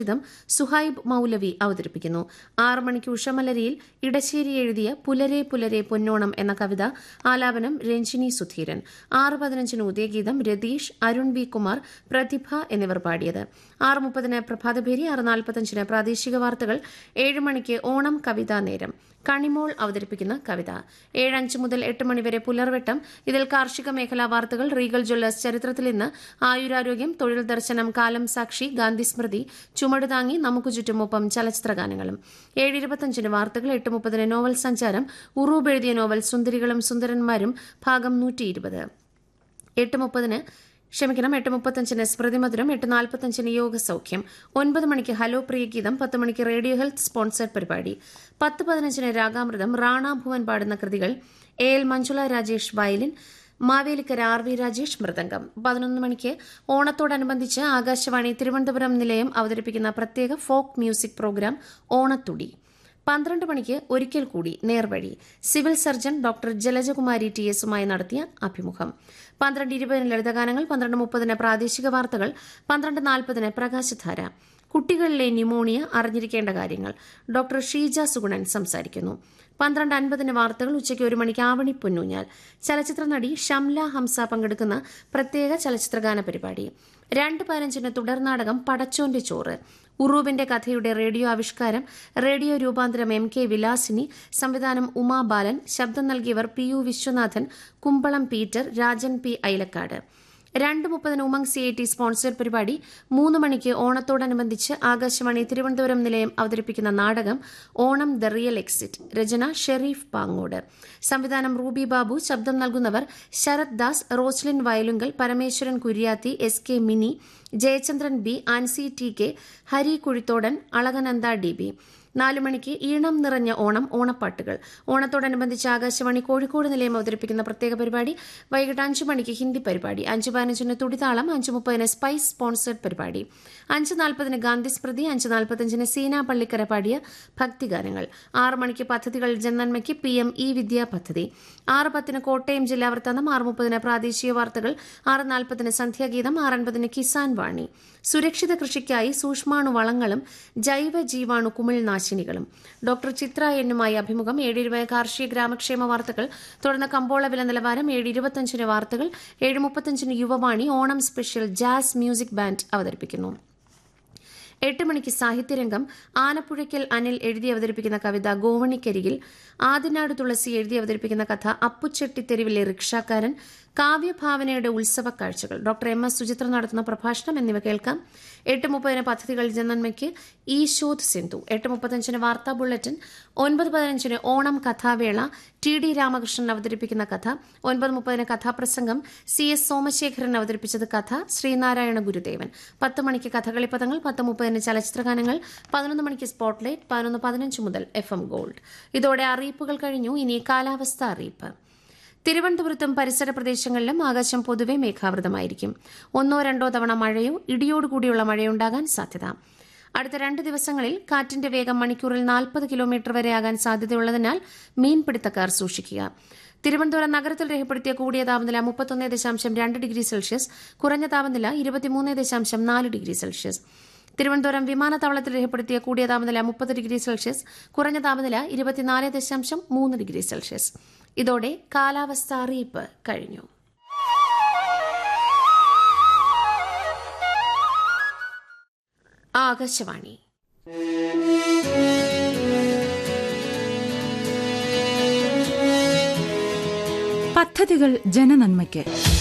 ഗീതം സുഹൈബ് മൗലവി അവതരിപ്പിക്കുന്നു ആറ് മണിക്ക് ഉഷമലരിയിൽ ഇടശ്ശേരി എഴുതിയ പുലരെ പുലരെ പൊന്നോണം എന്ന കവിത ആലാപനം രഞ്ജിനി സുധീരൻ ആറ് പതിനഞ്ചിന് ഉദയഗീതം രതീഷ് അരുൺ വി കുമാർ പ്രതിഭ എന്നിവർ പാടിയത് ആറ് മുപ്പതിന് പ്രഭാതഭേരി ആറ് നാൽപ്പത്തഞ്ചിന് പ്രാദേശിക വാർത്തകൾ ഏഴ് മണിക്ക് ഓണം കവിതാ നേരം കണിമോൾ അവതരിപ്പിക്കുന്ന കവിത ഏഴ് അഞ്ച് മുതൽ എട്ട് മണിവരെ പുലർവെട്ടം ഇതിൽ കാർഷിക മേഖലാ വാർത്തകൾ റീഗൽ ജ്വല്ലേഴ്സ് ചരിത്രത്തിൽ ഇന്ന് ആയുരാരോഗ്യം തൊഴിൽ ദർശനം കാലം സാക്ഷി ഗാന്ധി സ്മൃതി ചുമട് താങ്ങി നമുക്ക് ചുറ്റുമൊപ്പം ചലച്ചിത്ര ഗാനങ്ങളും ഏഴ് ഇരുപത്തഞ്ചിന് വാർത്തകൾ എട്ട് മുപ്പതിന് നോവൽ സഞ്ചാരം ഉറൂബ് എഴുതിയ നോവൽ സുന്ദരികളും സുന്ദരന്മാരും ഭാഗം നൂറ്റി ഇരുപത് എട്ട് മുപ്പതിന് ക്ഷമിക്കണം എട്ട് മുപ്പത്തഞ്ചിന് സ്മൃതിമധുരം എട്ട് നാൽപ്പത്തഞ്ചിന് യോഗ സൗഖ്യം ഒൻപത് മണിക്ക് ഹലോ പ്രിയ ഗീതം പത്ത് മണിക്ക് റേഡിയോ ഹെൽത്ത് സ്പോൺസർഡ് പരിപാടി പത്ത് പതിനഞ്ചിന് രാഗാമൃതം റാണ ഭുവൻ പാടുന്ന കൃതികൾ A L Manjula Rajesh violin Mavelikkara R V Rajesh mridangam പതിനൊന്ന് മണിക്ക് ഓണത്തോടനുബന്ധിച്ച് ആകാശവാണി തിരുവനന്തപുരം നിലയം അവതരിപ്പിക്കുന്ന പ്രത്യേക ഫോക്ക് മ്യൂസിക് പ്രോഗ്രാം ഓണത്തുടി പന്ത്രണ്ട് മണിക്ക് ഒരിക്കൽ കൂടി Nervazhi civil surgeon doctor Jalajakumari T എസുമായി നടത്തിയ അഭിമുഖം പന്ത്രണ്ട് ഇരുപതിന് ലളിതഗാനങ്ങൾ പന്ത്രണ്ട് മുപ്പതിന് പ്രാദേശിക വാർത്തകൾ പന്ത്രണ്ട് നാൽപ്പതിന് പ്രകാശധാര കുട്ടികളിലെ ന്യൂമോണിയ അറിഞ്ഞിരിക്കേണ്ട കാര്യങ്ങൾ ഡോക്ടർ ഷീജ സുഗുണൻ സംസാരിക്കുന്നു പന്ത്രണ്ട് അൻപതിന് വാർത്തകൾ ഉച്ചയ്ക്ക് ഒരു മണിക്ക് ആവണി പൊന്നൂഞ്ഞാൽ ചലച്ചിത്ര നടി ഷംല ഹംസ പങ്കെടുക്കുന്ന പ്രത്യേക ചലച്ചിത്രഗാന പരിപാടി രണ്ട് പതിനഞ്ചിന് തുടർനാടകം പടച്ചോന്റെ ചോറ് ഉറൂബിന്റെ കഥയുടെ റേഡിയോ ആവിഷ്കാരം റേഡിയോ രൂപാന്തരം എം കെ വിലാസിനി സംവിധാനം ഉമാ ബാലൻ ശബ്ദം നൽകിയവർ P U Viswanathan Kumbalam Peter Rajan P Ailakkad രണ്ട് മുപ്പതിന് Umang C I T sponsored പരിപാടി മൂന്ന് മണിക്ക് ഓണത്തോടനുബന്ധിച്ച് ആകാശവാണി തിരുവനന്തപുരം നിലയം അവതരിപ്പിക്കുന്ന നാടകം ഓണം ദ റിയൽ എക്സിറ്റ് രചന ഷെരീഫ് പാങ്ങോട് സംവിധാനം റൂബി ബാബു ശബ്ദം നൽകുന്നവർ Sarath Das Roslin Vayalunkal Parameswaran Kuriyathi S K Mini Jayachandran B Ancy T K Hari Kuzhithodan Alakananda D B നാലു മണിക്ക് ഈണം നിറഞ്ഞ ഓണം ഓണപ്പാട്ടുകൾ ഓണത്തോടനുബന്ധിച്ച് ആകാശവാണി കോഴിക്കോട് നിലയം അവതരിപ്പിക്കുന്ന പ്രത്യേക പരിപാടി വൈകിട്ട് അഞ്ചു മണിക്ക് ഹിന്ദി പരിപാടി അഞ്ച് പതിനഞ്ചിന് തുടിതാളം അഞ്ച് മുപ്പതിന് സ്പൈസ് സ്പോൺസേഡ് പരിപാടി അഞ്ച് നാൽപ്പതിന് ഗാന്ധി സ്മൃതി അഞ്ച് നാൽപ്പത്തഞ്ചിന് സീന പള്ളിക്കര പാടിയ ഭക്തിഗാനങ്ങൾ ആറ് മണിക്ക് പദ്ധതികൾ ജനനന്മയ്ക്ക് പി എം ഇ വിദ്യാ പദ്ധതി ആറ് പത്തിന് കോട്ടയം ജില്ലാ വൃത്താന്തം ആറ് മുപ്പതിന് പ്രാദേശിക വാർത്തകൾ ആറ് നാൽപ്പതിന് സന്ധ്യാഗീതം ആറ് അൻപതിന് കിസാൻ വാണി സുരക്ഷിത കൃഷിക്കായി സൂക്ഷ്മാണു വളങ്ങളും ജൈവ ജീവാണു കുമിൾനാശിനികളും ഡോക്ടർ ചിത്ര എന്നുമായി അഭിമുഖം ഏഴ് ഇരുപത് കാർഷിക ഗ്രാമക്ഷേമ വാർത്തകൾ തുടർന്ന് കമ്പോള വില നിലവാരം ഏഴ് ഇരുപത്തഞ്ചിന് വാർത്തകൾ ഏഴ് മുപ്പത്തഞ്ചിന് Yuvavani Onam special jazz music band അവതരിപ്പിക്കുന്നു എട്ട് മണിക്ക് സാഹിത്യരംഗം ആനപ്പുഴയ്ക്കൽ അനിൽ എഴുതി അവതരിപ്പിക്കുന്ന കവിത ഗോവണിക്കരികിൽ ആദിനാട് തുളസി എഴുതി അവതരിപ്പിക്കുന്ന കഥ അപ്പുച്ചെട്ടിത്തെരുവിലെ റിക്ഷാക്കാരൻ കാവ്യഭാവനയുടെ ഉത്സവ കാഴ്ചകൾ ഡോക്ടർ എം എസ് സുചിത്ര നടത്തുന്ന പ്രഭാഷണം എന്നിവ കേൾക്കാം എട്ട് മുപ്പതിന് പദ്ധതികൾ ജനന്മയ്ക്ക് ഈശോധ് സിന്ധു എട്ട് മുപ്പത്തഞ്ചിന് വാർത്താ ബുള്ളറ്റിൻ ഒൻപത് പതിനഞ്ചിന് ഓണം കഥാവേള ടി ഡി രാമകൃഷ്ണൻ അവതരിപ്പിക്കുന്ന കഥ ഒൻപത് മുപ്പതിന് കഥാപ്രസംഗം സി എസ് സോമശേഖരൻ അവതരിപ്പിച്ചത് കഥ ശ്രീനാരായണ ഗുരുദേവൻ പത്ത് മണിക്ക് കഥകളിപ്പദങ്ങൾ പത്ത് മുപ്പതിന് ചലച്ചിത്രഗാനങ്ങൾ പതിനൊന്ന് മണിക്ക് സ്പോട്ട്ലൈറ്റ് പതിനൊന്ന് പതിനഞ്ച് മുതൽ എഫ് എം ഗോൾഡ് ഇതോടെ അറിയിപ്പുകൾ കഴിഞ്ഞു ഇനി കാലാവസ്ഥ അറിയിപ്പ് തിരുവനന്തപുരത്തും പരിസര പ്രദേശങ്ങളിലും ആകാശം പൊതുവെ മേഘാവൃതമായിരിക്കും ഒന്നോ രണ്ടോ തവണ മഴയോ ഇടിയോടുകൂടിയുള്ള മഴയുണ്ടാകാൻ സാധ്യത അടുത്ത രണ്ട് ദിവസങ്ങളിൽ കാറ്റിന്റെ വേഗം മണിക്കൂറിൽ നാൽപ്പത് കിലോമീറ്റർ വരെ ആകാൻ സാധ്യതയുള്ളതിനാൽ മീൻപിടുത്തക്കാർ സൂക്ഷിക്കുക തിരുവനന്തപുരം നഗരത്തിൽ രേഖപ്പെടുത്തിയ കൂടിയ താപനില മുപ്പത്തൊന്ന് ദശാംശം രണ്ട് ഡിഗ്രി സെൽഷ്യസ് കുറഞ്ഞ താപനില ഇരുപത്തിമൂന്ന് ദശാംശം നാല് ഡിഗ്രി സെൽഷ്യസ് തിരുവനന്തപുരം വിമാനത്താവളത്തിൽ രേഖപ്പെടുത്തിയ കൂടിയ താപനില മുപ്പത് ഡിഗ്രി സെൽഷ്യസ് കുറഞ്ഞ താപനില ഇരുപത്തിനാല് ദശാംശം മൂന്ന് ഡിഗ്രി സെൽഷ്യസ് ഇതോടെ കാലാവസ്ഥ അറിയിപ്പ് കഴിഞ്ഞു ആകാശവാണി പദ്ധതികൾ ജനനന്മയ്ക്ക്